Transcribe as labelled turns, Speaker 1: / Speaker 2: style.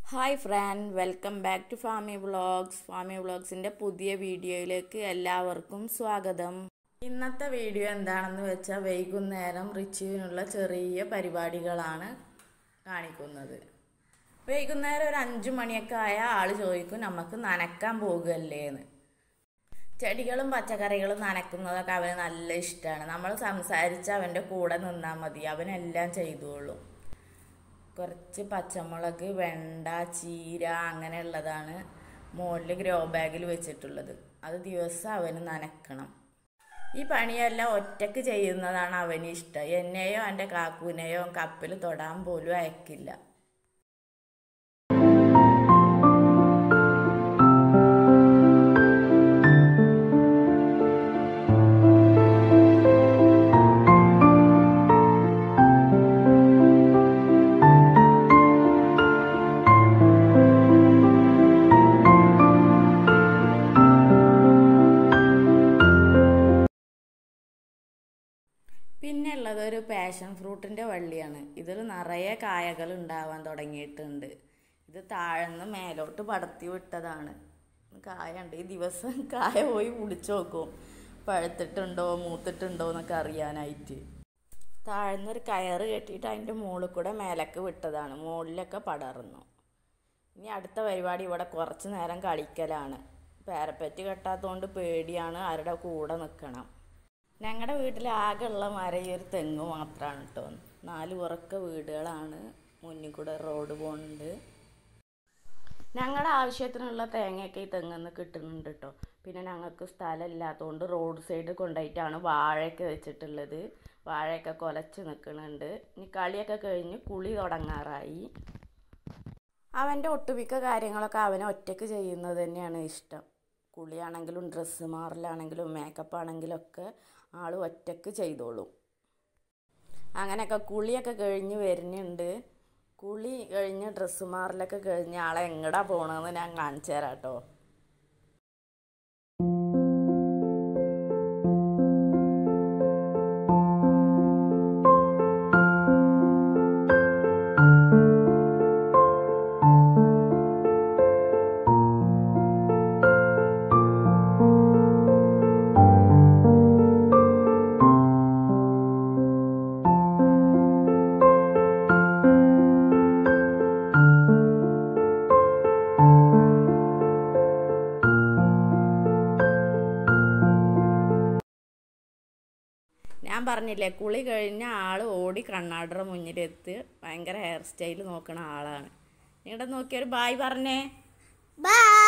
Speaker 1: Hi friend welcome back to Fami vlogs Fami vlogs പുതിയ വീഡിയോയിലേക്ക് എല്ലാവർക്കും സ്വാഗതം ഇന്നത്തെ വീഡിയോ എന്താണെന്ന് വെച്ചാൽ വൈകുന്നേരം റിച്ചുവിനുള്ള ചെറിയ പരിപാടികളാണ് കാണിക്കുന്നത് വൈകുന്നേരം ഒരു അഞ്ചു മണിയൊക്കെ ആയ ആൾ ചോദിക്കും നമുക്ക് നനക്കാൻ പോകുകയല്ലേ എന്ന് ചെടികളും പച്ചക്കറികളും നനക്കുന്നതൊക്കെ അവന് നല്ല ഇഷ്ടമാണ് നമ്മൾ സംസാരിച്ച് അവൻ്റെ കൂടെ നിന്നാൽ മതി അവനെല്ലാം ചെയ്തോളും കുറച്ച് പച്ചമുളക് വെണ്ട ചീര അങ്ങനെയുള്ളതാണ് മുകളിൽ ഗ്രോ ബാഗിൽ വെച്ചിട്ടുള്ളത് അത് ദിവസം അവന് നനക്കണം ഈ പണിയെല്ലാം ഒറ്റയ്ക്ക് ചെയ്യുന്നതാണ് അവന് ഇഷ്ടം എന്നെയോ എൻ്റെ കാക്കൂനെയോ കപ്പിൽ തൊടാൻ പോലും അയക്കില്ല പിന്നെ ഉള്ളത് ഒരു പാഷൻ ഫ്രൂട്ടിൻ്റെ വള്ളിയാണ് ഇതിൽ നിറയെ കായകൾ ഉണ്ടാവാൻ തുടങ്ങിയിട്ടുണ്ട് ഇത് താഴ്ന്ന് മേലോട്ട് പടത്തി വിട്ടതാണ് കായുണ്ട് ഈ ദിവസം കായ പോയി പിടിച്ചു നോക്കും പഴുത്തിട്ടുണ്ടോ മൂത്തിട്ടുണ്ടോ എന്നൊക്കെ അറിയാനായിട്ട് താഴ്ന്നൊരു കയറ് കെട്ടിയിട്ട് അതിൻ്റെ മുകളിൽ കൂടെ മേലക്ക് വിട്ടതാണ് മുകളിലൊക്കെ പടർന്നു ഇനി അടുത്ത പരിപാടി ഇവിടെ കുറച്ച് നേരം കളിക്കലാണ് പാരപ്പറ്റ് കെട്ടാത്തതുകൊണ്ട് പേടിയാണ് ആരുടെ കൂടെ നിൽക്കണം ഞങ്ങളുടെ വീട്ടിൽ ആകെ ഉള്ള മരം ഈ ഒരു തെങ്ങ് മാത്രമാണ് കേട്ടോ നാല് ഉറക്ക വീടുകളാണ് മുന്നിൽ കൂടെ റോഡ് പോകുന്നുണ്ട് ഞങ്ങളുടെ ആവശ്യത്തിനുള്ള തേങ്ങയൊക്കെ ഈ തെങ്ങിന്ന് കിട്ടുന്നുണ്ട് കേട്ടോ പിന്നെ ഞങ്ങൾക്ക് സ്ഥലം ഇല്ലാത്തതുകൊണ്ട് റോഡ് സൈഡ് കൊണ്ടുപോയിട്ടാണ് വാഴയൊക്കെ വെച്ചിട്ടുള്ളത് വാഴയൊക്കെ കുലച്ച് നിൽക്കുന്നുണ്ട് ഇനി കളിയൊക്കെ കഴിഞ്ഞ് കുളി തുടങ്ങാറായി അവൻ്റെ ഒട്ടുമിക്ക കാര്യങ്ങളൊക്കെ അവനെ ഒറ്റയ്ക്ക് ചെയ്യുന്നത് തന്നെയാണ് ഇഷ്ടം കുളിയാണെങ്കിലും ഡ്രസ്സ് മാറലാണെങ്കിലും മേക്കപ്പ് ആണെങ്കിലും ഒക്കെ ആൾ ഒറ്റയ്ക്ക് ചെയ്തോളും അങ്ങനെയൊക്കെ കുളിയൊക്കെ കഴിഞ്ഞ് വരുന്നുണ്ട് കുളി കഴിഞ്ഞ് ഡ്രസ്സ് മാറലൊക്കെ കഴിഞ്ഞ് ആളെ എങ്ങടാ പോകണമെന്ന് ഞാൻ കാണിച്ചു തരാം കേട്ടോ ഞാൻ പറഞ്ഞില്ലേ കുളി കഴിഞ്ഞ ആൾ ഓടി കണ്ണാടിയുടെ മുന്നിലെത്തി ഭയങ്കര ഹെയർ സ്റ്റൈൽ നോക്കണ ആളാണ് നിങ്ങളുടെ നോക്കിയൊരു ബായ് പറഞ്ഞേ
Speaker 2: Bye.